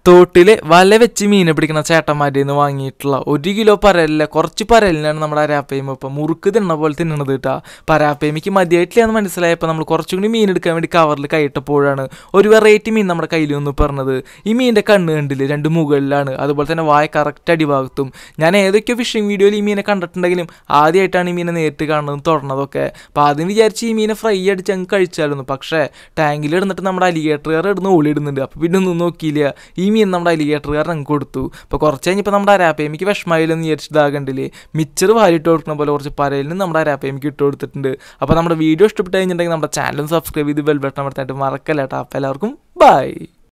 തോട്ടില് വല വെച്ച് മീനെ പിടിക്കുന്ന ചേട്ടന്മാരിൽ നിന്ന് വാങ്ങിയിട്ടുള്ള ഒരു കിലോ പരലില്ല കുറച്ച് പരലിനാണ് നമ്മുടെ അരാപ്പയ്മ ഇപ്പം മുറുക്ക് തിന്നണ പോലെ തിന്നണത് കേട്ടാ പരാപ്പയ്മയ്ക്ക് മതിയായിട്ടില്ല എന്ന് മനസ്സിലായപ്പോൾ നമ്മൾ കുറച്ചും കൂടി മീൻ എടുക്കാൻ വേണ്ടി കവറിൽ കൈയിട്ടപ്പോഴാണ് ഒരു വെറൈറ്റി മീൻ നമ്മുടെ കയ്യിൽ നിന്ന് പറഞ്ഞത് ഈ മീനിൻ്റെ കണ്ണ് കണ്ടില്ലേ രണ്ട് മുകളിലാണ് അതുപോലെ തന്നെ വായ കറക്റ്റ് അടിഭാഗത്തും ഞാൻ ഏതൊക്കെയോ ഫിഷിംഗ് വീഡിയോയിൽ ഈ മീനെ കണ്ടിട്ടുണ്ടെങ്കിലും ആദ്യമായിട്ടാണ് ഈ മീനെ നേരിട്ട് കാണുന്നതും തുടർന്നതൊക്കെ അപ്പോൾ ആദ്യം വിചാരിച്ച് ഈ മീനെ ഫ്രൈ അടിച്ച് അങ്ങ് കഴിച്ചായിരുന്നു പക്ഷേ ടാങ്കിൽ ഇടുന്നിട്ട് നമ്മുടെ അലിഗേറ്ററുകാർ ഇടുന്ന് ഓളിയിടുന്നുണ്ട് അപ്പോൾ പിന്നെ ഒന്നും നോക്കിയില്ല ഈ മീൻ നമ്മുടെ അലിഗേറ്ററുകാരൻ അങ്ങ് കൊടുത്തു അപ്പോൾ കുറച്ച് കഴിഞ്ഞപ്പോൾ നമ്മുടെ അരാപ്പേമിക്ക് വിഷമായില്ലെന്ന് വിചാരിച്ചതാകണ്ടില്ലേ മിച്ചർ വാരിട്ട് കൊടുക്കുന്ന പോലെ കുറച്ച് പരയിലും നമ്മുടെ അരാപ്പേമിക്ക് ഇട്ട് കൊടുത്തിട്ടുണ്ട് അപ്പോൾ നമ്മുടെ വീഡിയോ ഇഷ്ടപ്പെട്ട് കഴിഞ്ഞിട്ടുണ്ടെങ്കിൽ നമ്മുടെ ചാനലും സബ്സ്ക്രൈബ് ചെയ്ത് ബെൽ ബട്ടൺ അമർത്താനായിട്ട് മറക്കല്ല കേട്ടോ അപ്പോൾ എല്ലാവർക്കും ബൈ